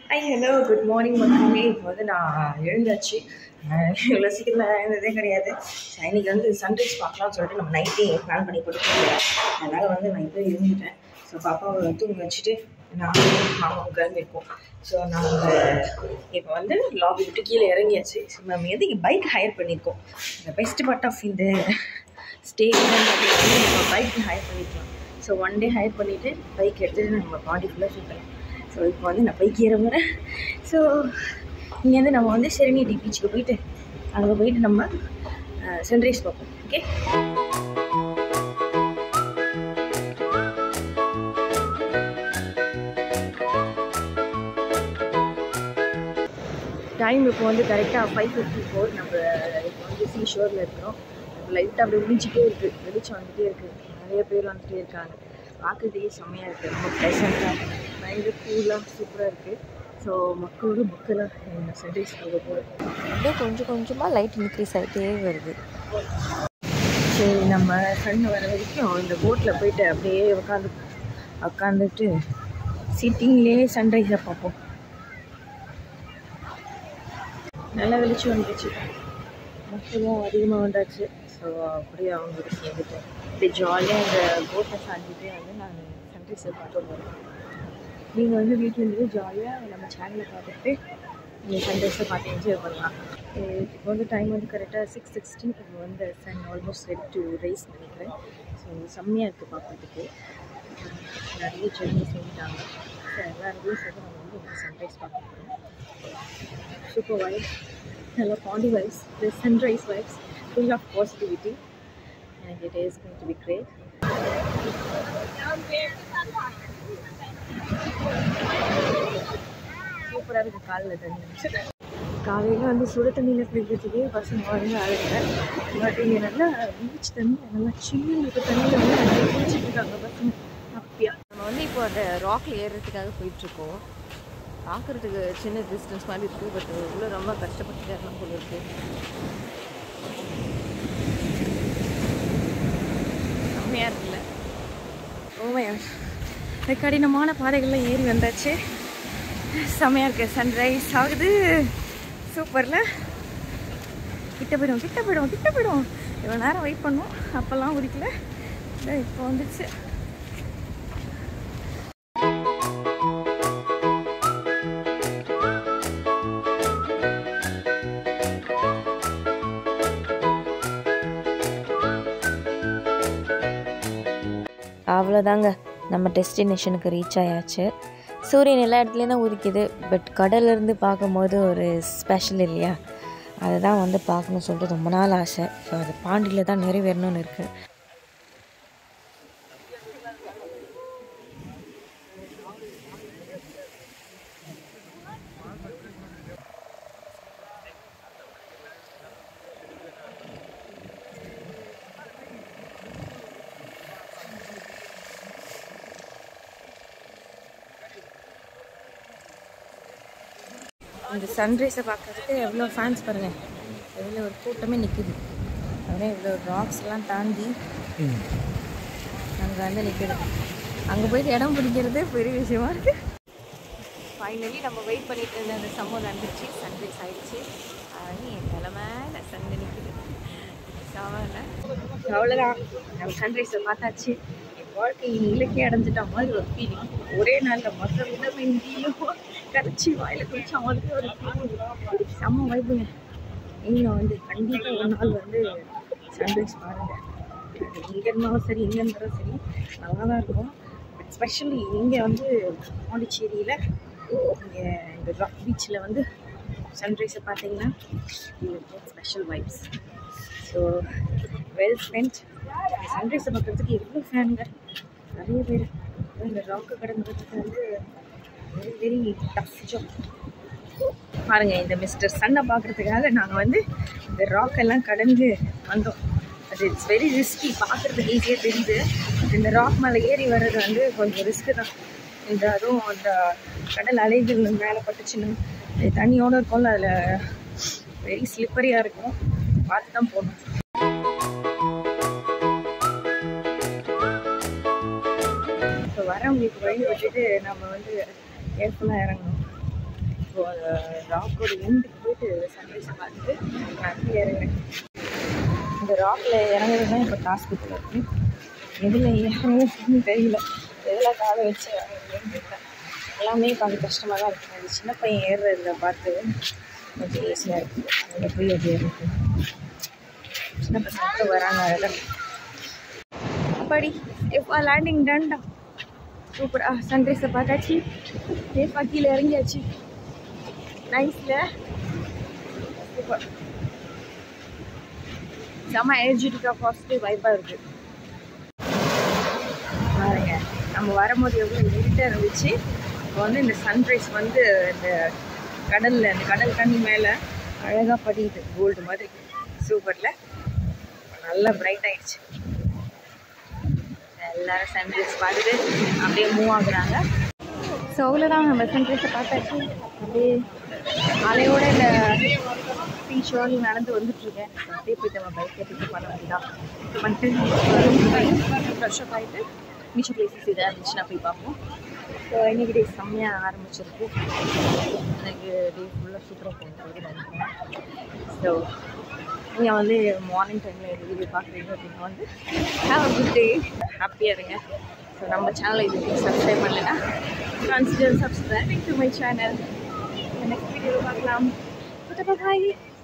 high hello good morning மக்களே இப்போ வந்து நான் எழுந்தாச்சு அஹ் இவ்வளோ சீக்கிரம் நான் எழுந்ததே கிடையாது So, இன்னைக்கு வந்து சன்ரைஸ் பார்க்கலாம்னு சொல்லிட்டு நம்ம நைட்டே பிளான் பண்ணி கொடுத்துருக்கோம் அதனால் வந்து நான் இப்போ எழுந்துட்டேன் ஸோ பாப்பாவை தூங்க வச்சுட்டு நானும் மாமாவும் கிளம்பியிருக்கோம் ஸோ நாங்கள் இப்போ வந்து லாபி விட்டு கீழே இறங்கியாச்சு ஸோ நம்ம எதுக்கு பைக் ஹையர் பண்ணியிருக்கோம் இந்த பெஸ்ட் பார்ட் ஆஃப் இந்த ஸ்டே நம்ம பைக் ஹையர் பண்ணிக்கலாம் ஸோ ஒன் டே ஹையர் பண்ணிவிட்டு பைக் எடுத்துகிட்டு நம்ம பாடி ஃபுல்லாக சுற்றலாம் ஸோ இப்போ வந்து நான் பைக் ஏற போகிறேன் ஸோ இங்கேருந்து நம்ம வந்து செரனிட்டி பீச்சுக்கு போயிட்டு அங்கே போயிட்டு நம்ம சன்ரைஸ் பார்ப்போம் ஓகே டைம் இப்போ வந்து கரெக்டாக ஃபைவ் ஃபிஃப்டி ஃபோர் நம்ம இப்போ வந்து சீ ஷோரில் இருக்கிறோம் லைட்டாக அப்படி விழிச்சிட்டே இருக்குது வெளிச்சம் வந்துட்டே இருக்குது நிறைய பேர் வந்துட்டே இருக்காங்க பார்க்குறதுக்கே செம்மையாக இருக்குது ரொம்ப ப்ளசண்ட்டாக பயங்கர கூலாக சூப்பராக இருக்குது ஸோ மக்களோட மக்களாக இந்த சன்ரைஸ் பார்க்க போகிறோம் அப்படியே கொஞ்சம் கொஞ்சமாக லைட் இன்க்ரீஸ் ஆகிட்டே வருது சரி நம்ம சன் வர வரைக்கும் இந்த போட்டில் போயிட்டு அப்படியே உட்காந்து உட்காந்துட்டு சிட்டிங்லேயே சன்ரைஸை பார்ப்போம் நல்லா வெளிச்சம் வந்துச்சு மக்களும் அதிகமாக வந்தாச்சு ஸோ அப்படியே அவங்க கூட சேர்ந்துட்டு இப்படி ஜாலியாக இந்த போட்டை சாஞ்சிட்டு வந்து நான் சன்ரைஸை பார்த்து வருவேன் நீங்கள் வந்து வீட்டில் இருந்துட்டு ஜாலியாக நம்ம சேனலை பார்த்துட்டு நீங்கள் சன்ரைஸை பார்த்து என்ஜாய் பண்ணலாம் அஹ் இப்போ வந்து டைம் வந்து கரெக்டாக சிக்ஸ் சிக்ஸ்டீன் இப்போ வந்து sun almost ready to rise நினைக்கிறேன் ஸோ செம்மையாக இருக்குது பார்க்குறதுக்கு நிறைய செடிங்க செஞ்சுட்டாங்க ஸோ எல்லாருமே சேர்ந்து நம்ம வந்து இந்த சன்ரைஸ் பார்க்க போகிறோம் சூப்பர் வைப்ஸ் நல்ல Pondy vibes the sunrise vibes full of positivity and it is going to be great சூப்பராக இருக்குது காலில் தண்ணி காலையில் வந்து சுட தண்ணியில் குளிக்கிறதுக்கே பசங்க வந்து அழகுங்க பட் இங்கே நல்லா பீச் தண்ணி நல்லா சில்லுன்னு இருக்க தண்ணியில் வந்து நல்லா குளிச்சுட்டு இருக்காங்க பசங்க ஹாப்பியாக நம்ம வந்து இப்போ அந்த ராக்கில் ஏறுறதுக்காக போயிட்டுருக்கோம் பார்க்குறதுக்கு சின்ன டிஸ்டன்ஸ் மாதிரி இருக்குது பட் உள்ள ரொம்ப கஷ்டப்பட்டு ஏறலாம் போல இருக்குது செம்மையாக இருக்குல்ல ஓமையா இந்த கடினமான பாதைகள்லாம் ஏறி வந்தாச்சு செம்மையாக இருக்குது சன்ரைஸ் ஆகுது சூப்பரில் கிட்ட போயிடும் கிட்ட போயிடும் கிட்ட போயிடும் இவ்வளோ நேரம் வெயிட் பண்ணோம் அப்போல்லாம் உரிக்கல இதோ இப்போ வந்துச்சு அவ்வளோதாங்க நம்ம டெஸ்டினேஷனுக்கு ரீச் ஆயாச்சு சூரியன் எல்லா இடத்துலையும் தான் உதிக்குது பட் கடல்லேருந்து பார்க்கும்போது ஒரு ஸ்பெஷல் இல்லையா அதை தான் வந்து பார்க்கணும்னு சொல்லிட்டு ரொம்ப நாள் ஆசை ஸோ அது பாண்டியில் தான் நிறைவேறணும்னு இருக்குது இந்த சன்ரைஸை பார்க்கறதுக்கு எவ்வளோ ஃபேன்ஸ் பாருங்கள் எவ்வளோ ஒரு கூட்டமே நிற்குது அப்படியே இவ்வளோ ராக்ஸ் எல்லாம் தாண்டி அங்கே வந்து நிற்குது அங்கே போயிட்டு இடம் பிடிக்கிறது பெரிய விஷயமா இருக்குது ஃபைனலி நம்ம வெயிட் பண்ணிட்டு இருந்த அந்த சம்மர் வந்துருச்சு சன்ரைஸ் ஆயிடுச்சு அது என் தலைமையில சண்டை நிற்குது அவ்வளோதான் நம்ம சன்ரைஸை பார்த்தாச்சு என் வாழ்க்கையின் இலக்கே அடைஞ்சிட்ட மாதிரி ஒரு ஃபீலிங் ஒரே நாளில் மொத்த விட்டமின் டியும் கரைச்சி வாயில் குடிச்ச மாதிரி ஒரு ஃபீலிங் செம்ம வைப்புங்க நீங்கள் வந்து கண்டிப்பாக ஒரு நாள் வந்து சன்ரைஸ் பாருங்கள் இங்கே இருந்தாலும் சரி இங்கே இருந்தாலும் சரி நல்லா தான் இருக்கும் பட் ஸ்பெஷலி இங்கே வந்து பாண்டிச்சேரியில் இங்கே இந்த ராக் பீச்சில் வந்து சன்ரைஸை பார்த்தீங்கன்னா special vibes so well spent சன்ரைஸை பார்க்குறதுக்கு எவ்வளோ ஃபேனுங்க நிறைய பேர் இந்த ராக்கை கடந்துறதுக்கு வந்து வெரி வெரி டஃப் ஜாப் பாருங்க இந்த மிஸ்டர் சன்னை பார்க்குறதுக்காக நாங்கள் வந்து இந்த ராக் எல்லாம் கடந்து வந்தோம் அது இட்ஸ் வெரி ரிஸ்கி பார்க்குறதுக்கு ஈஸியாக தெரியுது இந்த ராக் மேலே ஏறி வர்றது வந்து கொஞ்சம் ரிஸ்க்கு தான் இந்த அதுவும் அந்த கடல் அலைகள் மேலே பட்டுச்சுன்னா அது தண்ணியோடு இருக்கும்ல அதில் வெரி ஸ்லிப்பரியாக இருக்கும் பார்த்து தான் போகணும் இப்போ வரவங்களுக்கு வழி விட்டுட்டு நம்ம வந்து கேர்ஃபுல்லாக இறங்கணும் ஸோ ராக்கோட எண்டுக்கு போயிட்டு சன்ரைஸை பார்த்துட்டு நான் கீழே இறங்குறேன் இந்த ராக்கில் இறங்குறது தான் இப்போ டாஸ்க்கு போல இருக்கு எதில் இறங்குறதுன்னு தெரியல எதில் காலை வச்சு இறங்குறதுன்னு தெரியல எல்லாமே கொஞ்சம் கஷ்டமாக தான் இருக்குது அது சின்ன பையன் ஏறுறதுல பார்த்து கொஞ்சம் ஈஸியாக இருக்குது அதில் போய் அது ஏறிட்டு சின்ன பசங்க கூட வராங்க அதில் அப்படி இப்போ லேண்டிங் டன்டா சூப்பரா சன்ரைஸை பார்த்தாச்சு சேஃபாக கீழே இறங்கியாச்சு நைஸில் சூப்பர் செம்ம எனர்ஜெட்டிக்காக பாசிட்டிவ் வைப்பாக இருக்குது பாருங்க நம்ம வரும்போது எவ்வளோ இருட்டாக இருந்துச்சு இப்போ வந்து இந்த சன்ரைஸ் வந்து இந்த கடலில் இந்த கடல் தண்ணி மேலே அழகாக படியுது கோல்டு மாதிரி சூப்பரில் நல்லா பிரைட் ஆயிடுச்சு எல்லாரும் சன்ரைஸ் பார்த்துட்டு அப்படியே மூவ் ஆகுறாங்க ஸோ அவ்வளோதான் நம்ம சன்ரைஸை பார்த்தாச்சு அப்படியே அலையோட இந்த பீச் ஷோரில் நடந்து வந்துட்டுருக்கேன் அப்படியே போயிட்டு நம்ம பைக்கை பிக்கப் பண்ண வேண்டியதான் பண்ணிட்டு ஃப்ரெஷ் அப் ஆகிட்டு மிச்ச பிளேசஸ் எதாவது இருந்துச்சுன்னா போய் பார்ப்போம் ஸோ இன்னைக்கு டே செம்மையாக ஆரம்பிச்சிருக்கு எனக்கு டே ஃபுல்லாக சூப்பராக போகுது நினைக்கிறேன் ஸோ நீங்கள் வந்து மார்னிங் டைமில் இந்த வீடியோ பார்க்குறீங்க அப்படின்னா வந்து ஹாவ் குட் டே ஹாப்பியாக இருங்க ஸோ நம்ம சேனலை இது சப்ஸ்கிரைப் பண்ணலைன்னா consider subscribing to my channel next video பார்க்கலாம் பாய்